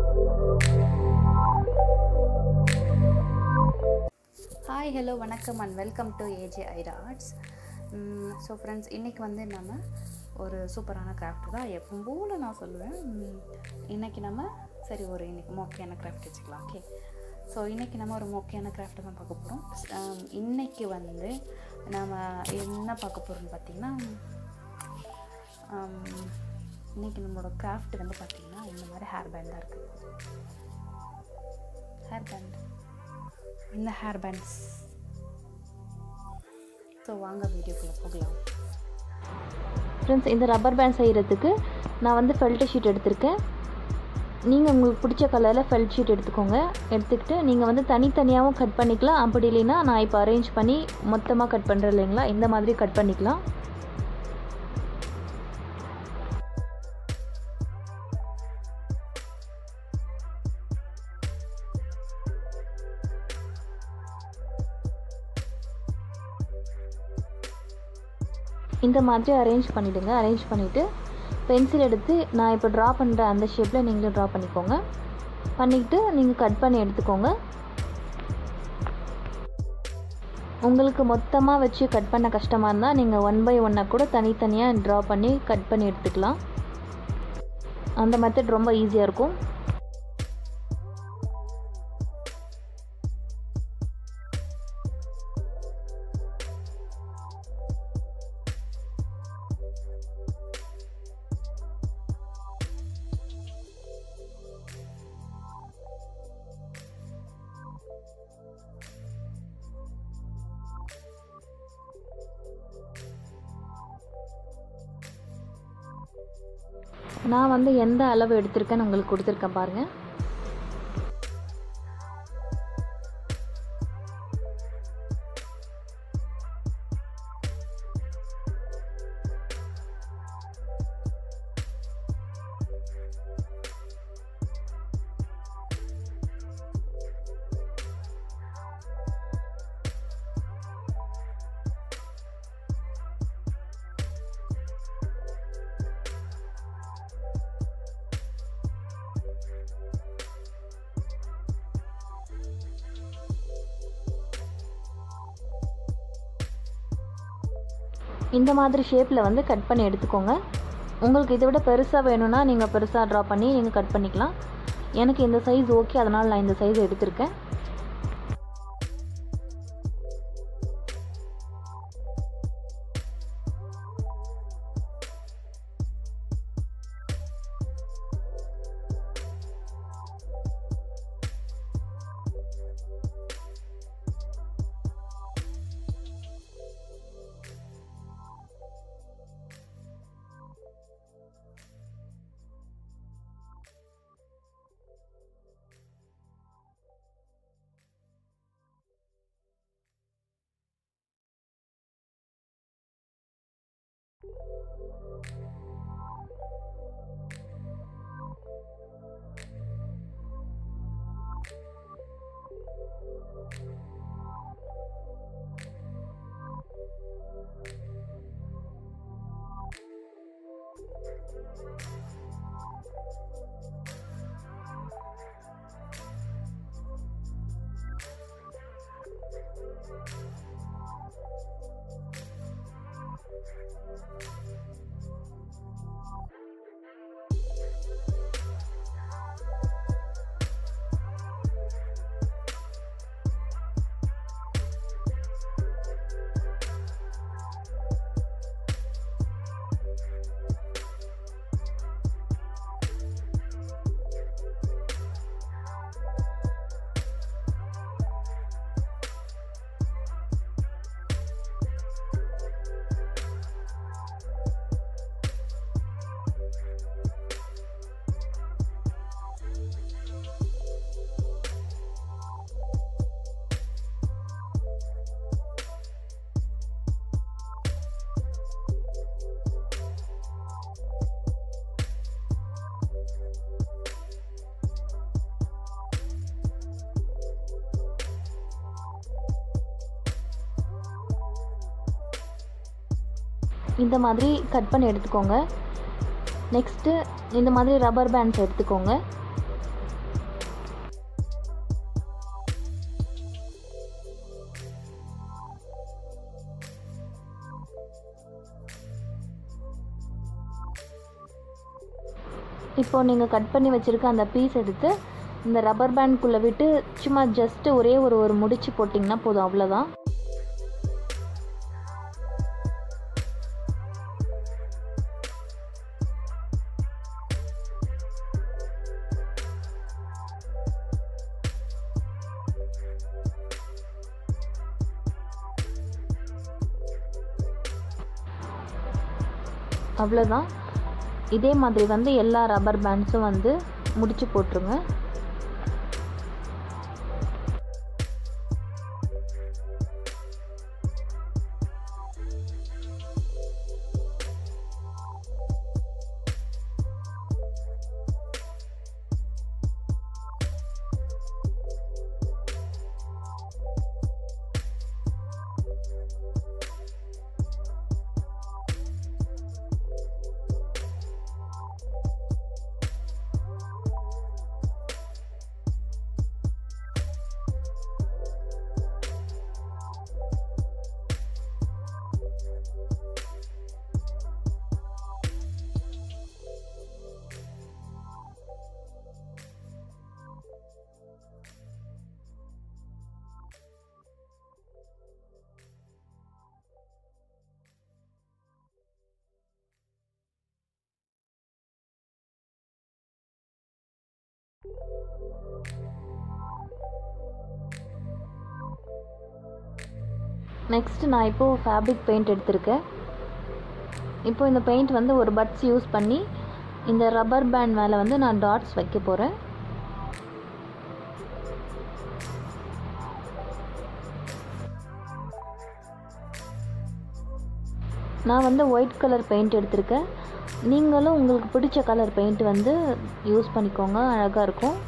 hi hello வணக்கம் and welcome to AJ Aira arts so friends இன்றைக்கி வந்து நம்ம ஒரு சூப்பரான கிராஃப்ட் தான் எப்பவும் போல் நான் சொல்லுவேன் உம், இன்னைக்கு நம்ம சரி ஒரு இன்னைக்கு மோக்கையான கிராஃப்ட் வச்சுக்கலாம் ஓகே ஸோ இன்றைக்கி நம்ம ஒரு மோக்கையான கிராஃப்ட் தான் பார்க்க போகிறோம் இன்றைக்கி வந்து நம்ம என்ன பார்க்க போகிறோம்னு பார்த்திங்கன்னா இன்றைக்கி நம்மளோட கிராஃப்ட் வந்து பார்த்திங்கன்னா இந்த மாதிரி ஹேர் பேண்டாக இருக்குது ஹேர் பேண்ட் இந்த ஹேர் பேண்ட்ஸ் ஸோ வாங்க வீடியோக்குள்ளே போகலாம் ஃப்ரெண்ட்ஸ் இந்த ரப்பர் பேண்ட் செய்கிறதுக்கு நான் வந்து ஃபெல்ட் ஷீட் எடுத்திருக்கேன் நீங்கள் உங்களுக்கு பிடிச்ச கலரில் ஃபெல்ட் ஷீட் எடுத்துக்கோங்க எடுத்துக்கிட்டு நீங்கள் வந்து தனித்தனியாகவும் கட் பண்ணிக்கலாம் அப்படி இல்லைன்னா நான் இப்போ அரேஞ்ச் பண்ணி மொத்தமாக கட் பண்ணுறேன் இல்லைங்களா இந்த மாதிரி கட் பண்ணிக்கலாம் இந்த மாதிரி அரேஞ்ச் பண்ணிவிடுங்க அரேஞ்ச் பண்ணிவிட்டு பென்சில் எடுத்து நான் இப்போ ட்ரா பண்ணுற அந்த ஷேப்பில் நீங்களும் ட்ரா பண்ணிக்கோங்க பண்ணிக்கிட்டு நீங்கள் கட் பண்ணி எடுத்துக்கோங்க உங்களுக்கு மொத்தமாக வச்சு கட் பண்ண கஷ்டமாக இருந்தால் நீங்கள் ஒன் பை ஒன்னாக கூட தனித்தனியாக ட்ரா பண்ணி கட் பண்ணி எடுத்துக்கலாம் அந்த மெத்தட் ரொம்ப ஈஸியாக இருக்கும் நான் வந்து எந்த அளவு எடுத்திருக்கேன்னு உங்களுக்கு கொடுத்துருக்கேன் பாருங்கள் இந்த மாதிரி ஷேப்பில் வந்து கட் பண்ணி எடுத்துக்கோங்க உங்களுக்கு இதை விட பெருசாக வேணும்னா நீங்கள் பெருசாக ட்ரா பண்ணி நீங்கள் கட் பண்ணிக்கலாம் எனக்கு இந்த சைஸ் ஓகே அதனால் நான் இந்த சைஸ் எடுத்திருக்கேன் இந்த மாதிரி கட் பண்ணி எடுத்துக்கோங்க நெக்ஸ்ட்டு இந்த மாதிரி ரப்பர் பேண்ட்ஸ் எடுத்துக்கோங்க இப்போ நீங்கள் கட் பண்ணி வச்சுருக்க அந்த பீஸ் எடுத்து இந்த ரப்பர் பேண்ட்குள்ளே விட்டு சும்மா ஜஸ்ட்டு ஒரே ஒரு ஒரு முடிச்சு போட்டிங்கன்னா போதும் அவ்வளோதான் அவ்வளோதான் இதே மாதிரி வந்து எல்லா ரப்பர் பேண்ட்ஸும் வந்து முடிச்சு போட்டுருங்க நெக்ஸ்ட் நான் இப்போது ஃபேப்ரிக் பெயிண்ட் எடுத்திருக்கேன் இப்போ இந்த பெயிண்ட் வந்து ஒரு பட்ஸ் யூஸ் பண்ணி இந்த ரப்பர் பேண்ட் மேலே வந்து நான் டாட்ஸ் வைக்க போகிறேன் நான் வந்து ஒயிட் கலர் பெயிண்ட் எடுத்திருக்கேன் நீங்களும் உங்களுக்கு பிடிச்ச கலர் பெயிண்ட் வந்து யூஸ் பண்ணிக்கோங்க அழகாக இருக்கும்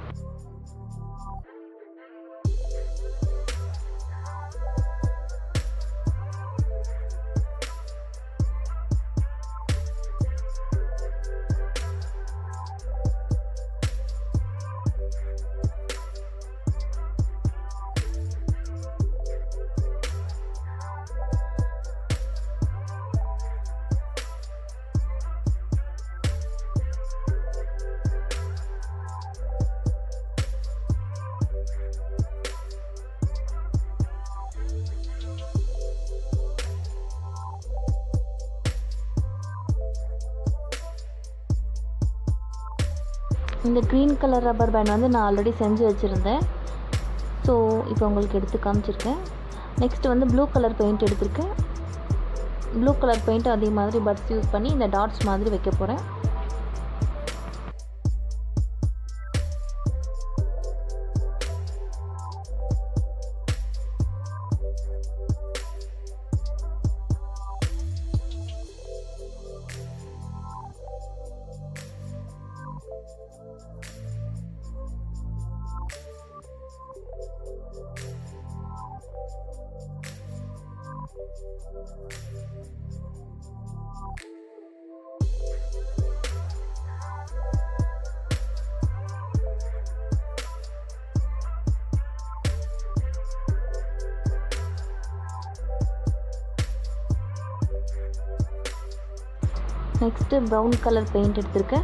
இந்த க்ரீன் கலர் ரப்பர் பேண்ட் வந்து நான் ஆல்ரெடி செஞ்சு வச்சுருந்தேன் ஸோ இப்போ உங்களுக்கு எடுத்து காமிச்சிருக்கேன் நெக்ஸ்ட் வந்து ப்ளூ கலர் பெயிண்ட் எடுத்திருக்கேன் ப்ளூ கலர் பெயிண்ட் அதே மாதிரி பட்ஸ் யூஸ் பண்ணி இந்த டாட்ஸ் மாதிரி வைக்க போகிறேன் நெக்ஸ்ட்டு ப்ரௌன் கலர் பெயிண்ட் எடுத்திருக்கேன்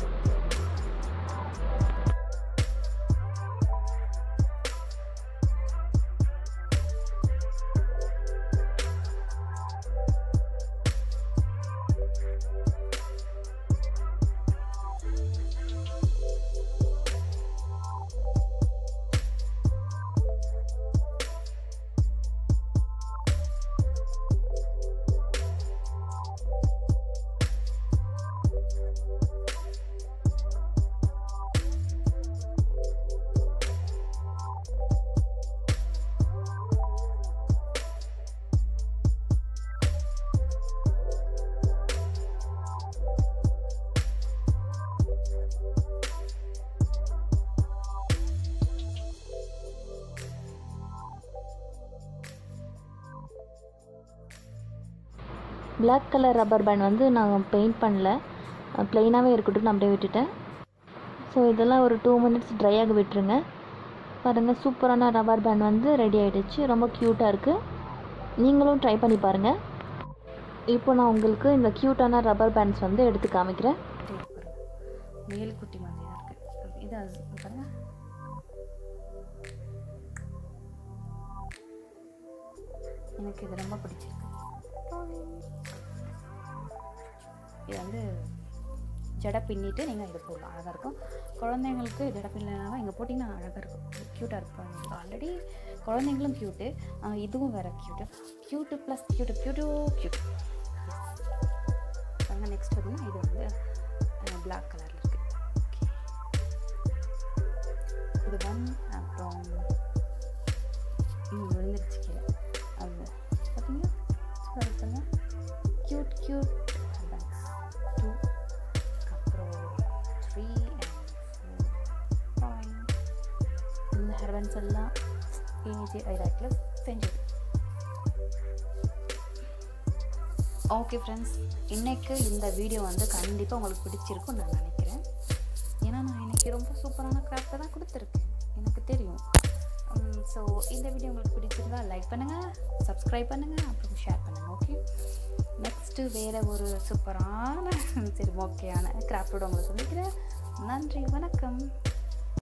Black கலர் ரப்பர் பேண்ட் வந்து நான் பெயிண்ட் பண்ணல ப்ளெயினாகவே இருக்கட்டும் நான் அப்படியே விட்டுட்டேன் ஸோ இதெல்லாம் ஒரு டூ மினிட்ஸ் ட்ரை ஆக விட்டுருங்க பாருங்கள் சூப்பரான ரப்பர் பேண்ட் வந்து ரெடி ஆகிடுச்சு ரொம்ப க்யூட்டாக இருக்குது நீங்களும் ட்ரை பண்ணி பாருங்கள் இப்போ நான் உங்களுக்கு இந்த க்யூட்டான ரப்பர் பேண்ட்ஸ் வந்து எடுத்து காமிக்கிறேன் மேல் குட்டி மாதிரி தான் இருக்குது இது அது பாருங்க எனக்கு இது ரொம்ப பிடிச்சிருக்கு இது வந்து ஜடை பின்னிட்டு நீங்கள் இது போடலாம் அழகாக இருக்கும் குழந்தைங்களுக்கு ஜடை பின்னலாம் இங்கே போட்டிங்கன்னா அழகாக இருக்கும் க்யூட்டாக இருக்கும் ஆல்ரெடி குழந்தைங்களும் க்யூட்டு இதுவும் வேறு cute cute plus cute cute cute பாருங்க நெக்ஸ்ட் பார்த்தீங்கன்னா இது வந்து பிளாக் கலரில் இருக்குது இது ஒன் அப்புறம் ம் விழுந்துருச்சு கீழே அது பார்த்தீங்களா பாருங்க க்யூட் க்யூட் பேக்ஸ் டூ அப்புறம் த்ரீ அண்ட் ஃபைவ் இந்த ஹெர்பன்ஸ் எல்லாம் ஏஜி ஐராக்கில் செஞ்சது ஓகே ஃப்ரெண்ட்ஸ் இன்றைக்கு இந்த வீடியோ வந்து கண்டிப்பாக உங்களுக்கு பிடிச்சிருக்கும் நான் நினைக்கிறேன் ஏன்னா நான் இன்றைக்கி ரொம்ப சூப்பரான கிராஃப்டை தான் கொடுத்துருக்கேன் எனக்கு தெரியும் ஸோ இந்த வீடியோ உங்களுக்கு பிடிச்சிருந்தா லைக் பண்ணுங்கள் சப்ஸ்கிரைப் பண்ணுங்கள் அப்புறம் ஷேர் பண்ணுங்கள் ஓகே நெக்ஸ்ட்டு வேறு ஒரு சூப்பரான சரி ஓகேயான கிராஃப்டோட உங்களை சொல்லிக்கிறேன் நன்றி வணக்கம்